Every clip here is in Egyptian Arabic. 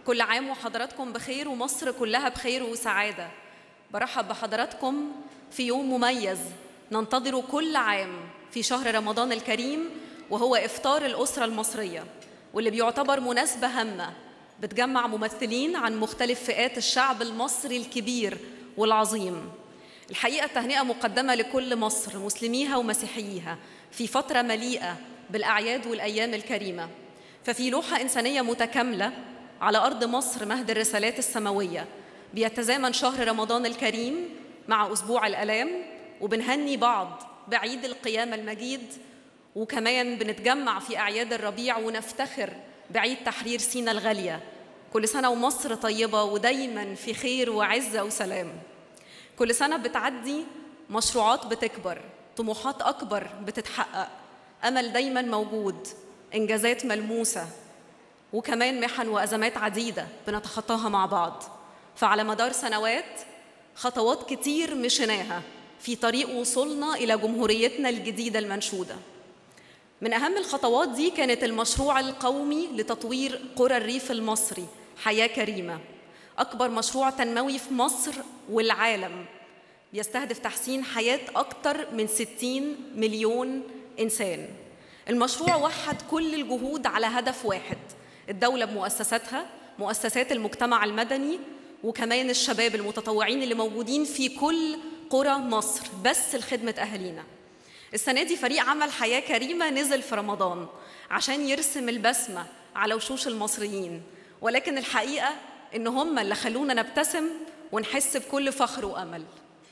كل عام وحضراتكم بخير ومصر كلها بخير وسعادة برحب بحضراتكم في يوم مميز ننتظره كل عام في شهر رمضان الكريم وهو إفطار الأسرة المصرية واللي بيعتبر مناسبة هامة بتجمع ممثلين عن مختلف فئات الشعب المصري الكبير والعظيم الحقيقة التهنئة مقدمة لكل مصر مسلميها ومسيحييها في فترة مليئة بالأعياد والأيام الكريمة ففي لوحة إنسانية متكاملة على أرض مصر مهد الرسالات السماوية بيتزامن شهر رمضان الكريم مع أسبوع الآلام وبنهني بعض بعيد القيامة المجيد وكمان بنتجمع في أعياد الربيع ونفتخر بعيد تحرير سينا الغالية كل سنة ومصر طيبة ودايما في خير وعزة وسلام كل سنة بتعدي مشروعات بتكبر طموحات أكبر بتتحقق أمل دايما موجود إنجازات ملموسة وكمان محن وأزمات عديدة بنتخطاها مع بعض فعلى مدار سنوات خطوات كتير مشيناها في طريق وصولنا إلى جمهوريتنا الجديدة المنشودة من أهم الخطوات دي كانت المشروع القومي لتطوير قرى الريف المصري حياة كريمة أكبر مشروع تنموي في مصر والعالم بيستهدف تحسين حياة أكثر من 60 مليون إنسان المشروع وحد كل الجهود على هدف واحد الدولة بمؤسساتها مؤسسات المجتمع المدني وكمان الشباب المتطوعين اللي موجودين في كل قرى مصر بس لخدمة أهالينا السنة دي فريق عمل حياة كريمة نزل في رمضان عشان يرسم البسمة على وشوش المصريين ولكن الحقيقة إن هم اللي خلونا نبتسم ونحس بكل فخر وأمل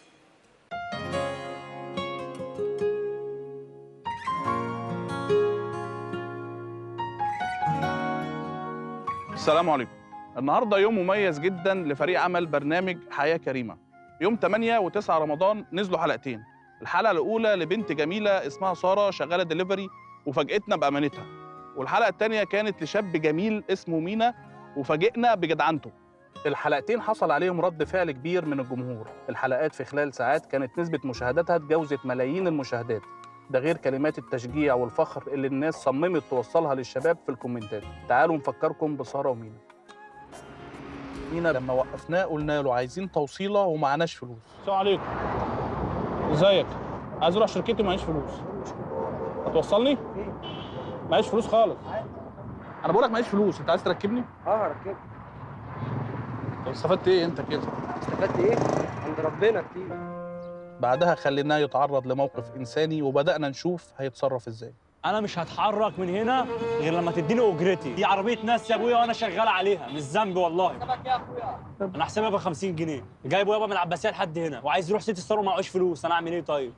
السلام عليكم النهارده يوم مميز جدا لفريق عمل برنامج حياه كريمه يوم 8 و9 رمضان نزلوا حلقتين الحلقه الاولى لبنت جميله اسمها ساره شغاله دليفري وفاجئتنا بامانتها والحلقه الثانيه كانت لشاب جميل اسمه مينا وفاجئنا بجدعنته الحلقتين حصل عليهم رد فعل كبير من الجمهور الحلقات في خلال ساعات كانت نسبه مشاهداتها تجاوزت ملايين المشاهدات ده غير كلمات التشجيع والفخر اللي الناس صممت توصلها للشباب في الكومنتات تعالوا نفكركم بساره ومينا مينا لما وقفناه قلنا له عايزين توصيله ومعناش فلوس السلام عليكم ازيك عايز اروح شركتي معيش فلوس هتوصلني معيش فلوس خالص انا بقول لك معيش فلوس انت عايز تركبني اه ركبت طب استفدت ايه انت كده استفدت ايه؟ عند ربنا كتير بعدها خليناه يتعرض لموقف انساني وبدانا نشوف هيتصرف ازاي انا مش هتحرك من هنا غير لما تديني اجرتي دي عربيه ناس يا ابويا وانا شغال عليها مش ذنبي والله انا حسابها ب 50 جنيه جايبه يابا من العباسيه لحد هنا وعايز يروح سيتي ستار ومعهوش فلوس انا اعمل ايه طيب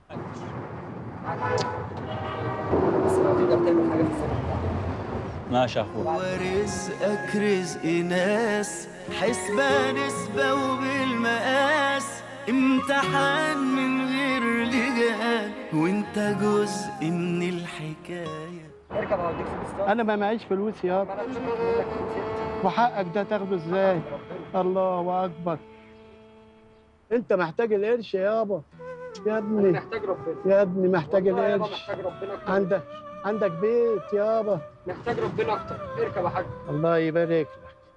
بس لو تقدر تعمل حاجه في السنه ماشي يا اخويا ورزقك رزق ناس حسبة نسبة وبالمقاس امتحان من غير لجان وانت جزء من الحكاية اركب هوديك سيتي ستار انا ما معيش فلوس يا انا مش هاخد منك فلوس انت. وحقك ده تاخده ازاي الله اكبر انت محتاج القرش يابا يا ابني محتاج ربنا يا ابني محتاج والله يابا القرش محتاج ربنا اكتر عندك عندك بيت يابا محتاج ربنا اكتر اركب يا حاج الله يبارك لك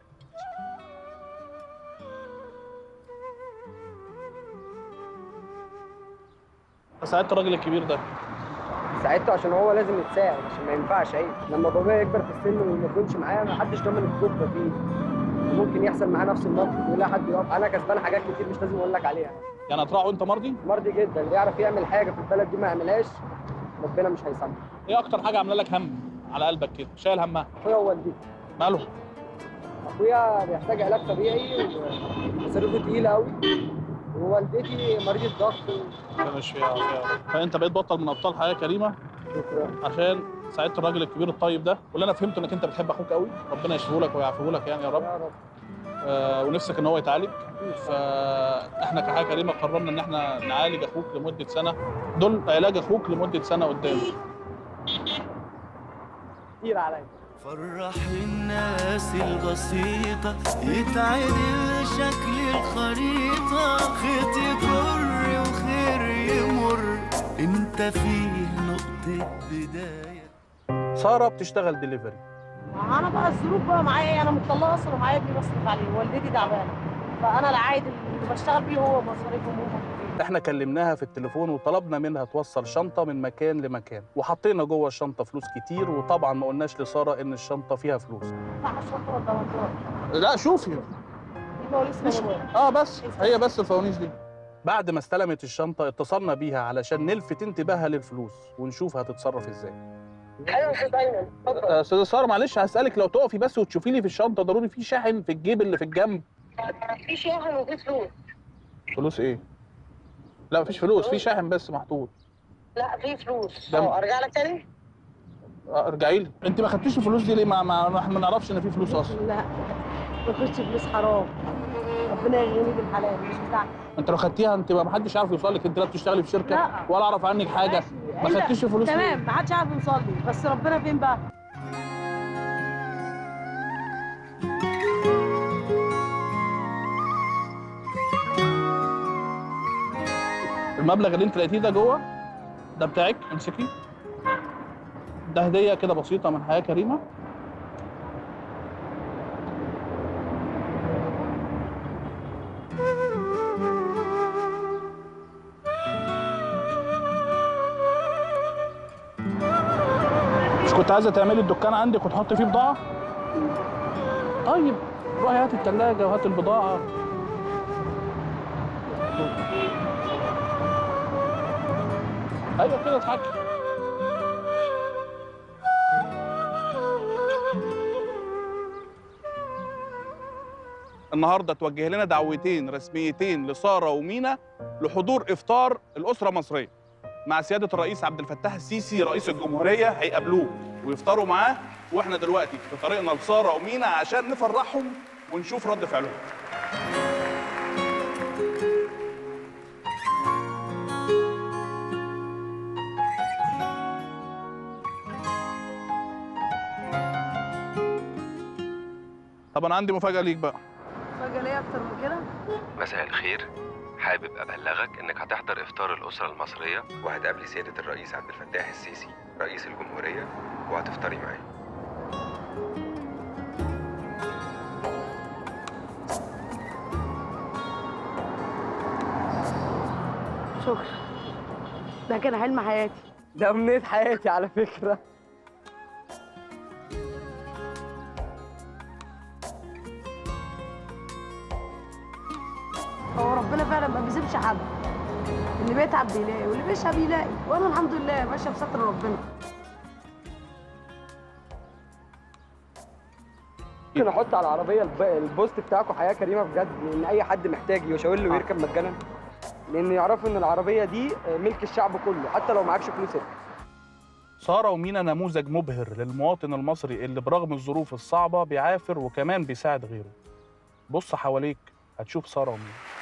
ساعدت الراجل الكبير ده ساعدته عشان هو لازم يتساعد عشان ما ينفعش عيب لما بابايا يكبر في السن وما يكونش معايا ما حدش ضامن الكبر فيه ممكن يحصل معاه نفس الموقف ولا حد يقف انا كسبان حاجات كتير مش لازم اقول لك عليها يعني هتراعوا انت مرضي مرضي جدا اللي يعرف يعمل حاجه في البلد دي ما يعملهاش ربنا مش هيسامحه ايه اكتر حاجه عامله لك هم على قلبك كده شايل همها اخويا ووالدتي ماله اخويا بيحتاج علاج طبيعي ومصاريفه تقيله قوي ووالدتي مريضه ضغط مش فيها فيها فانت بقيت بطل من ابطال حياه كريمه شكرا عشان ساعدت الراجل الكبير الطيب ده واللي انا فهمته انك انت بتحب اخوك قوي ربنا يشفيه لك ويعافيه لك يعني يا رب يا رب آه ونفسك ان هو يتعالج فاحنا كحياه كريمه قررنا ان احنا نعالج اخوك لمده سنه دول علاج اخوك لمده سنه قدام كتير عليا فرح الناس البسيطة يتعدل شكل الخريطة خيط يجر وخير يمر انت فيه نقطة بداية ساره بتشتغل دليفري انا بقى الظروف بقى معايا انا مطلقه اصلا ومعايا ابني بصرف عليه والدتي تعبانه فانا العائد اللي بشتغل بيه هو مصاريفهم هم احنا كلمناها في التليفون وطلبنا منها توصل شنطه من مكان لمكان وحطينا جوه الشنطه فلوس كتير وطبعا ما قلناش لساره ان الشنطه فيها فلوس مع الشرطه والضمانات لا شوفي دي بوليس مش- موال اه بس هي بس الفوانيس دي بعد ما استلمت الشنطه اتصلنا بيها علشان نلفت انتباهها للفلوس ونشوف هتتصرف ازاي ايوه يا استاذ ايمن اتفضل آه، استاذه ساره معلش هسالك لو تقفي بس وتشوفي لي في الشنطه ضروري في شاحن في الجيب اللي في الجنب في شاحن وفي فلوس فلوس ايه لا مفيش فلوس في شاحن بس محطوط لا في فلوس ده- اه ارجع لك تاني آه، ارجعي لي انت ما خدتيش الفلوس دي ليه ما, ما احنا ما نعرفش ان في فلوس اصلا لا ما تخش فلوس حرام ربنا يغنيني بالحلال مش بتاعك انت لو خدتيها انت ما حدش عارف يوصل لك انت لا بتشتغلي في شركه لا. ولا اعرف عنك حاجه ما إلا- خدتيش الفلوس ليه؟ تمام ما حدش عارف يوصل لي بس ربنا فين بقى المبلغ اللي انت لقيتيه ده جوه ده بتاعك امسكي ده هديه كده بسيطه من حياه كريمه مش كنت عايزه تعملي الدكان عندك وتحطي فيه بضاعه طيب روحي هاتي الثلاجه وهاتي البضاعه ايوه كده اضحكي النهارده توجه لنا دعوتين رسميتين لساره ومينا لحضور افطار الاسره المصريه مع سياده الرئيس عبد الفتاح السيسي رئيس الجمهوريه هيقابلوه ويفطروا معاه واحنا دلوقتي في طريقنا لساره ومينا عشان نفرحهم ونشوف رد فعلهم طب انا عندي مفاجاه ليك بقى فجأة ليه اكتر من كده مساء الخير حابب أبلغك إنك هتحضر إفطار الأسرة المصرية وهتقابلي سيادة الرئيس عبد الفتاح السيسي رئيس الجمهورية وهتفطري معاه شكرا ده كان حلم حياتي ده امنيه حياتي على فكره هو ربنا فعلا ما بيسيبش حد اللي بيتعب بيلاقي واللي بيشقى بيلاقي وانا الحمد لله ماشيه بستر ربنا ممكن احط على العربيه الب- البوست بتاعكم حياه كريمه بجد لان اي حد محتاج يشاور له ويركب مجانا لان يعرفوا ان العربيه دي ملك الشعب كله حتى لو معكش فلوس اركب سارة ومينا نموذج مبهر للمواطن المصري اللي برغم الظروف الصعبة بيعافر وكمان بيساعد غيره بص حواليك هتشوف سارة ومينا